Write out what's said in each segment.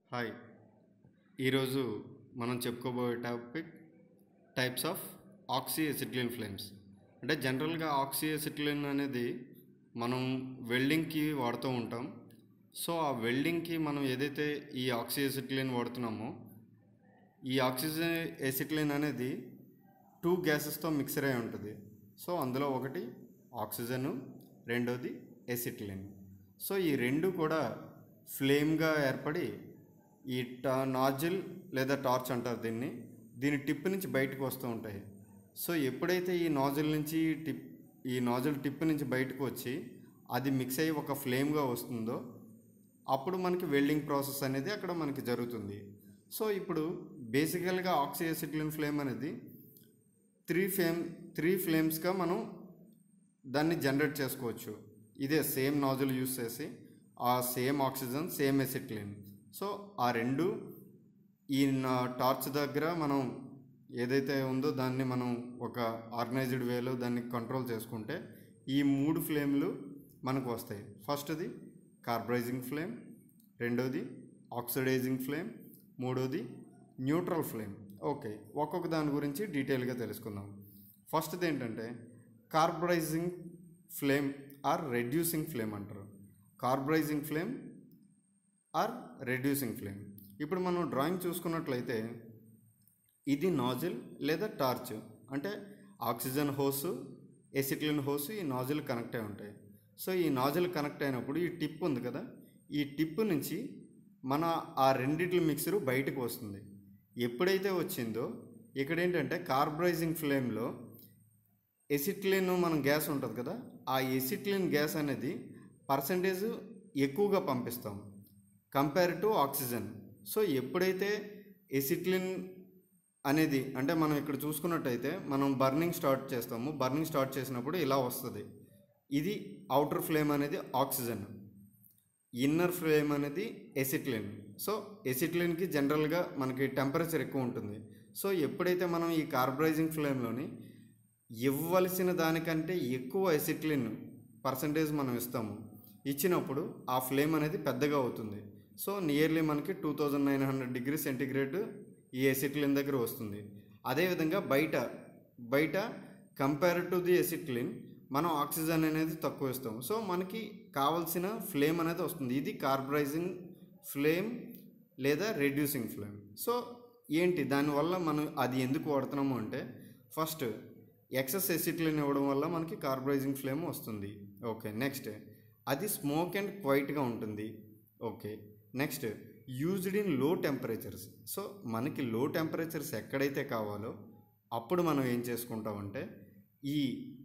hi ఈరోజు మనం చెప్పుకోబోయే topic types of oxy acetylene flames అంటే జనరల్గా ఆక్సీ ఎసిటిలిన్ అనేది మనం వెల్డింగ్కి వాడుతూ ఉంటాం సో ఆ వెల్డింగ్కి మనం ఏదైతే ఈ ఆక్సీ ఎసిటిలిన్ వాడుతున్నామో ఈ ఆక్సిజన్ ఎసిటిలిన్ అనేది టూ గ్యాసెస్తో మిక్సర్ అయి ఉంటుంది సో అందులో ఒకటి ఆక్సిజన్ రెండోది ఎసిటిలిన్ సో ఈ రెండు కూడా ఫ్లేమ్గా ఏర్పడి ఈ టా నాజిల్ లేదా టార్చ్ అంటారు దీన్ని దీని టిప్ నుంచి బయటకు వస్తూ ఉంటాయి సో ఎప్పుడైతే ఈ నాజిల్ నుంచి టిప్ ఈ నాజిల్ టిప్ నుంచి బయటకు వచ్చి అది మిక్స్ అయ్యి ఒక ఫ్లేమ్గా వస్తుందో అప్పుడు మనకి వెల్డింగ్ ప్రాసెస్ అనేది అక్కడ మనకి జరుగుతుంది సో ఇప్పుడు బేసికల్గా ఆక్సీ ఎసిటిలిన్ ఫ్లేమ్ అనేది త్రీ ఫ్లేమ్ త్రీ ఫ్లేమ్స్గా మనం దాన్ని జనరేట్ చేసుకోవచ్చు ఇదే సేమ్ నాజుల్ యూస్ చేసి ఆ same oxygen same acetylene so ఆ రెండు ఈ నా టార్చ్ దగ్గర మనం ఏదైతే ఉందో దాన్ని మనం ఒక ఆర్గనైజ్డ్ వేలో దాన్ని కంట్రోల్ చేసుకుంటే ఈ మూడు ఫ్లేమ్లు మనకు వస్తాయి ఫస్ట్ది కార్బరైజింగ్ ఫ్లేమ్ రెండోది ఆక్సిడైజింగ్ ఫ్లేమ్ మూడోది న్యూట్రల్ ఫ్లేమ్ ఓకే ఒక్కొక్క దాని గురించి డీటెయిల్గా తెలుసుకుందాం ఫస్ట్ది ఏంటంటే carburizing flame or reducing flame అంటారు carburizing flame or reducing flame ఇప్పుడు మనం డ్రాయింగ్ చూసుకున్నట్లయితే ఇది నాజిల్ లేదా టార్చ్ అంటే ఆక్సిజన్ హోసు ఎసిటిలిన్ హోసు ఈ నాజిల్ కనెక్ట్ అయి ఉంటాయి సో ఈ నాజిల్ కనెక్ట్ అయినప్పుడు ఈ టిప్ ఉంది కదా ఈ టిప్ నుంచి మన ఆ రెండిట్ల మిక్సరు బయటకు వస్తుంది ఎప్పుడైతే వచ్చిందో ఇక్కడ ఏంటంటే కార్బరైజింగ్ ఫ్లేమ్లో ఎసిట్లిన్ మనం గ్యాస్ ఉంటుంది కదా ఆ ఎసిట్లిన్ గ్యాస్ అనేది పర్సంటేజ్ ఎక్కువగా పంపిస్తాం కంపేర్ టు ఆక్సిజన్ సో ఎప్పుడైతే ఎసిట్లిన్ అనేది అంటే మనం ఇక్కడ చూసుకున్నట్టయితే మనం బర్నింగ్ స్టార్ట్ చేస్తాము బర్నింగ్ స్టార్ట్ చేసినప్పుడు ఇలా వస్తుంది ఇది అవుటర్ ఫ్లేమ్ అనేది ఆక్సిజన్ ఇన్నర్ ఫ్లేమ్ అనేది ఎసిట్లిన్ సో ఎసిట్లిన్కి జనరల్గా మనకి టెంపరేచర్ ఎక్కువ ఉంటుంది సో ఎప్పుడైతే మనం ఈ కార్బరైజింగ్ ఫ్లేమ్లోని ఇవ్వవలసిన దానికంటే ఎక్కువ ఎసిట్లిన్ పర్సంటేజ్ మనం ఇస్తాము ఇచ్చినప్పుడు ఆ ఫ్లేమ్ అనేది పెద్దగా అవుతుంది సో నియర్లీ మనకి two thousand nine hundred degree centigrade ఈ ఎసిట్లిన్ దగ్గర వస్తుంది అదేవిధంగా బయట బయట కంపేర్ టు ది ఎసిట్లిన్ మనం ఆక్సిజన్ అనేది తక్కువ ఇస్తాం సో మనకి కావాల్సిన ఫ్లేమ్ అనేది వస్తుంది ఇది కార్బరైజింగ్ ఫ్లేమ్ లేదా రెడ్యూసింగ్ ఫ్లేమ్ సో ఏంటి దానివల్ల మనం అది ఎందుకు వాడుతున్నాము అంటే ఫస్ట్ ఎక్సెస్ ఎసిట్లిన్ ఇవ్వడం వల్ల మనకి కార్బరైజింగ్ ఫ్లేమ్ వస్తుంది ఓకే నెక్స్ట్ అది స్మోక్ అండ్ క్వైట్గా ఉంటుంది okay next used in low temperatures so మనకి లో టెంపరేచర్స్ ఎక్కడైతే కావాలో అప్పుడు మనం ఏం చేసుకుంటామంటే ఈ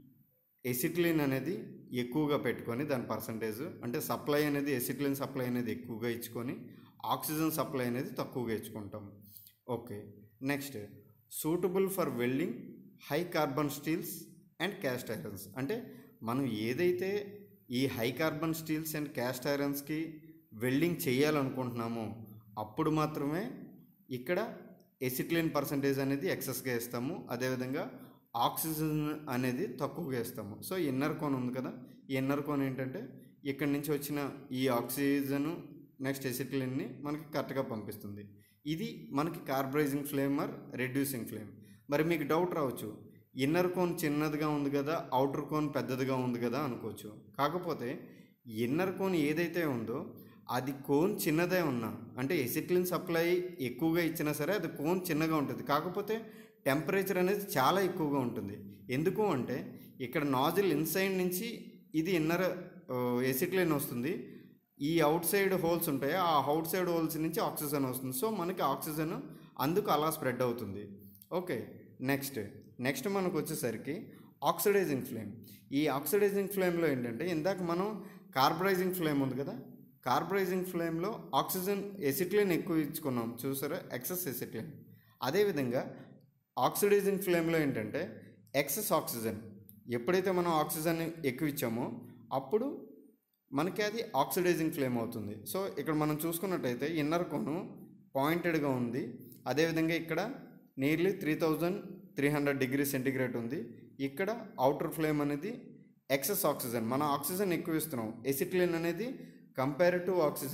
ఎసిట్లిన్ అనేది ఎక్కువగా పెట్టుకొని దాని పర్సంటేజ్ అంటే సప్లై అనేది ఎసిట్లిన్ సప్లై అనేది ఎక్కువగా ఇచ్చుకొని ఆక్సిజన్ సప్లై అనేది తక్కువగా ఇచ్చుకుంటాం okay next suitable for welding high carbon steels and cast irons అంటే మనం ఏదైతే ఈ high carbon steels and cast ఐరన్స్కి వెల్డింగ్ చేయాలనుకుంటున్నామో అప్పుడు మాత్రమే ఇక్కడ ఎసిట్లిన్ పర్సంటేజ్ అనేది ఎక్సెస్గా ఇస్తాము అదేవిధంగా ఆక్సిజన్ అనేది తక్కువగా ఇస్తాము సో ఇన్నర్ కోన్ ఉంది కదా ఈ ఇన్నర్ కోన్ ఏంటంటే ఇక్కడి నుంచి వచ్చిన ఈ ఆక్సిజన్ నెక్స్ట్ ఎసిట్లిన్ని మనకి కరెక్ట్గా పంపిస్తుంది ఇది మనకి carburizing flame or reducing flame మరి మీకు డౌట్ రావచ్చు ఇన్నర్ కోన్ చిన్నదిగా ఉంది కదా అవుటర్ కోన్ పెద్దదిగా ఉంది కదా అనుకోవచ్చు కాకపోతే ఇన్నర్ కోన్ ఏదైతే ఉందో అది కోన్ చిన్నదే ఉన్నా అంటే ఎసిట్లిన్ సప్లై ఎక్కువగా ఇచ్చినా సరే అది కోన్ చిన్నగా ఉంటుంది కాకపోతే టెంపరేచర్ అనేది చాలా ఎక్కువగా ఉంటుంది ఎందుకు అంటే ఇక్కడ నాజిల్ ఇన్సైడ్ నుంచి ఇది ఇన్నర్ ఎసిట్లిన్ వస్తుంది ఈ అవుట్ సైడ్ హోల్స్ ఉంటాయి ఆ అవుట్ సైడ్ హోల్స్ నుంచి ఆక్సిజన్ వస్తుంది సో మనకి ఆక్సిజన్ అందుకు అలా స్ప్రెడ్ అవుతుంది ఓకే నెక్స్ట్ నెక్స్ట్ మనకు వచ్చేసరికి ఆక్సిడైజింగ్ ఫ్లేమ్ ఈ ఆక్సిడైజింగ్ ఫ్లేమ్లో ఏంటంటే ఇందాక మనం కార్బరైజింగ్ ఫ్లేమ్ ఉంది కదా కార్బరైజింగ్ ఫ్లేమ్లో ఆక్సిజన్ ఎసిట్లిన్ ఎక్కువ ఇచ్చుకున్నాం చూసారా ఎక్సెస్ ఎసిట్లిన్ అదేవిధంగా ఆక్సిడైజింగ్ ఫ్లేమ్లో ఏంటంటే ఎక్సెస్ ఆక్సిజన్ ఎప్పుడైతే మనం ఆక్సిజన్ ఎక్కువ ఇచ్చామో అప్పుడు మనకి అది ఆక్సిడైజింగ్ ఫ్లేమ్ అవుతుంది సో ఇక్కడ మనం చూసుకున్నట్టయితే ఇన్నర్ కొను పాయింటెడ్గా ఉంది అదేవిధంగా ఇక్కడ nearly three thousand three hundred degree centigrade ఉంది ఇక్కడ అవుటర్ ఫ్లేమ్ అనేది ఎక్సెస్ ఆక్సిజన్ మన ఆక్సిజన్ ఎక్కువ ఇస్తున్నాం ఎసిట్లిన్ అనేది కంపేర్ టు ఆక్సిజన్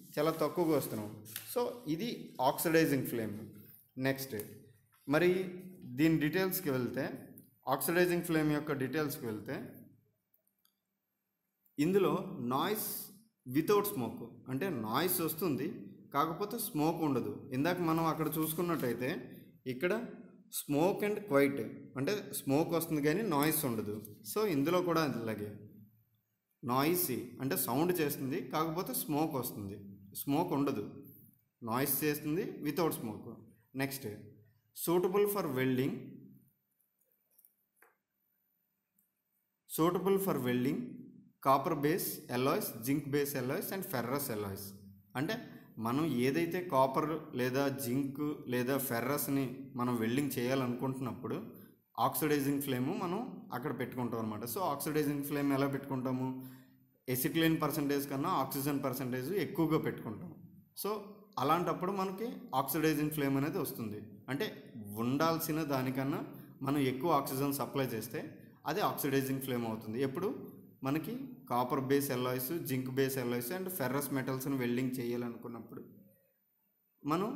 చాలా తక్కువగా వస్తున్నాం సో ఇది ఆక్సిడైజింగ్ ఫ్లేమ్ నెక్స్ట్ మరి దీని డీటెయిల్స్కి వెళ్తే ఆక్సిడైజింగ్ ఫ్లేమ్ యొక్క డీటెయిల్స్కి వెళ్తే ఇందులో నాయిస్ వితౌట్ స్మోక్ అంటే నాయిస్ వస్తుంది కాకపోతే స్మోక్ ఉండదు ఇందాక మనం అక్కడ చూసుకున్నట్టయితే ఇక్కడ స్మోక్ అండ్ క్వైట్ అంటే స్మోక్ వస్తుంది కానీ నాయిస్ ఉండదు సో ఇందులో కూడా అలాగే నాయిసీ అంటే సౌండ్ చేస్తుంది కాకపోతే స్మోక్ వస్తుంది స్మోక్ ఉండదు నాయిస్ చేస్తుంది without smoke next suitable for welding suitable for welding copper base alloys zinc base alloys and ferrous alloys అంటే మనం ఏదైతే కాపర్ లేదా జింక్ లేదా ఫెర్రస్ని మనం వెల్డింగ్ చేయాలనుకుంటున్నప్పుడు ఆక్సిడైజింగ్ ఫ్లేమ్ మనం అక్కడ పెట్టుకుంటాం అనమాట సో ఆక్సిడైజింగ్ ఫ్లేమ్ ఎలా పెట్టుకుంటాము ఎసిక్లిన్ పర్సంటేజ్ కన్నా ఆక్సిజన్ పర్సంటేజ్ ఎక్కువగా పెట్టుకుంటాం సో అలాంటప్పుడు మనకి ఆక్సిడైజింగ్ ఫ్లేమ్ అనేది వస్తుంది అంటే ఉండాల్సిన దానికన్నా మనం ఎక్కువ ఆక్సిజన్ సప్లై చేస్తే అది ఆక్సిడైజింగ్ ఫ్లేమ్ అవుతుంది ఎప్పుడు మనకి copper base alloys zinc base alloys and ferrous మెటల్స్ని వెల్డింగ్ చేయాలనుకున్నప్పుడు మనం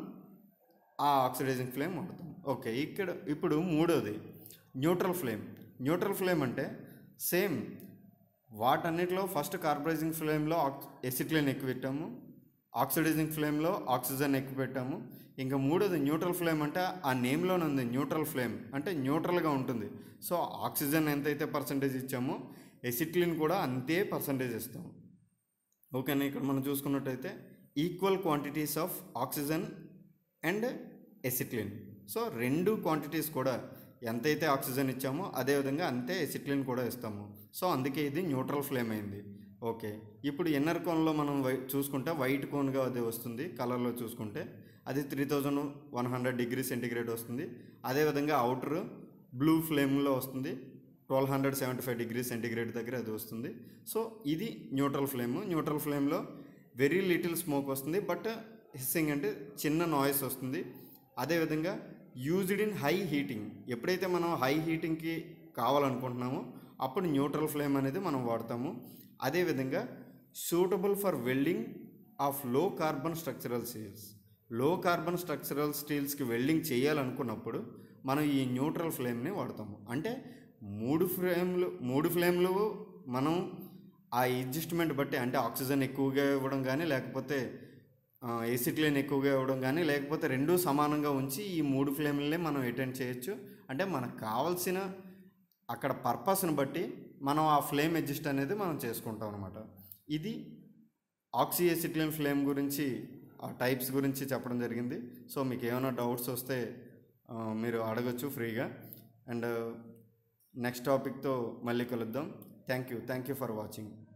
ఆ ఆక్సిడైజింగ్ ఫ్లేమ్ వాడతాం ఓకే ఇక్కడ ఇప్పుడు మూడోది న్యూట్రల్ ఫ్లేమ్ న్యూట్రల్ ఫ్లేమ్ అంటే సేమ్ వాటన్నిటిలో ఫస్ట్ కార్బరైజింగ్ ఫ్లేమ్లో ఆక్స్ ఎసిక్లేన్ ఎక్కువ పెట్టాము ఆక్సిడైజింగ్ ఫ్లేమ్లో ఆక్సిజన్ ఎక్కువ పెట్టాము ఇంకా మూడోది న్యూట్రల్ ఫ్లేమ్ అంటే ఆ నేమ్లోనే ఉంది న్యూట్రల్ ఫ్లేమ్ అంటే న్యూట్రల్గా ఉంటుంది సో ఆక్సిజన్ ఎంతైతే పర్సంటేజ్ ఇచ్చామో ఎసిక్లిన్ కూడా అంతే పర్సంటేజ్ ఇస్తాము ఓకేనా ఇక్కడ మనం చూసుకున్నట్టయితే equal quantities of oxygen and acetylene so రెండు క్వాంటిటీస్ కూడా ఎంతైతే ఆక్సిజన్ ఇచ్చామో అదేవిధంగా అంతే ఎసిక్లిన్ కూడా ఇస్తాము సో అందుకే ఇది న్యూట్రల్ ఫ్లేమ్ అయింది ఓకే ఇప్పుడు ఇన్నర్ కోన్లో మనం వై చూసుకుంటే వైట్ కోన్గా అది వస్తుంది కలర్లో చూసుకుంటే అది three thousand one hundred degree centigrade వస్తుంది అదేవిధంగా అవుటర్ బ్లూ ఫ్లేమ్లో వస్తుంది twelve hundred seventy five degree centigrade దగ్గర అది వస్తుంది సో ఇది న్యూట్రల్ ఫ్లేమ్ న్యూట్రల్ ఫ్లేమ్లో వెరీ లిటిల్ స్మోక్ వస్తుంది బట్ హిస్సింగ్ అంటే చిన్న నాయిస్ వస్తుంది అదేవిధంగా యూజ్డ్ ఇన్ హై హీటింగ్ ఎప్పుడైతే మనం హై హీటింగ్కి కావాలనుకుంటున్నామో అప్పుడు న్యూట్రల్ ఫ్లేమ్ అనేది మనం వాడతాము అదేవిధంగా suitable for welding of low carbon structural steels low carbon structural స్టీల్స్కి వెల్డింగ్ చేయాలనుకున్నప్పుడు మనం ఈ న్యూట్రల్ ఫ్లేమ్ని వాడతాము అంటే మూడు ఫ్లేమ్లు మూడు ఫ్లేమ్లు మనం ఆ అడ్జస్ట్మెంట్ బట్టి అంటే ఆక్సిజన్ ఎక్కువగా ఇవ్వడం కానీ లేకపోతే ఎసిక్లేన్ ఎక్కువగా ఇవ్వడం కానీ లేకపోతే రెండూ సమానంగా ఉంచి ఈ మూడు ఫ్లేమ్లనే మనం అటెండ్ చేయొచ్చు అంటే మనకు కావాల్సిన అక్కడ పర్పస్ని బట్టి మనం ఆ ఫ్లేమ్ అడ్జస్ట్ అనేది మనం చేసుకుంటాం అనమాట ఇది ఆక్సీ ఎసిక్లిన్ ఫ్లేమ్ గురించి ఆ టైప్స్ గురించి చెప్పడం జరిగింది సో మీకు ఏమైనా డౌట్స్ వస్తే ఆ, మీరు అడగచ్చు ఫ్రీగా అండ్ నెక్స్ట్ టాపిక్తో మళ్ళీ కలుద్దాం thank you thank you for watching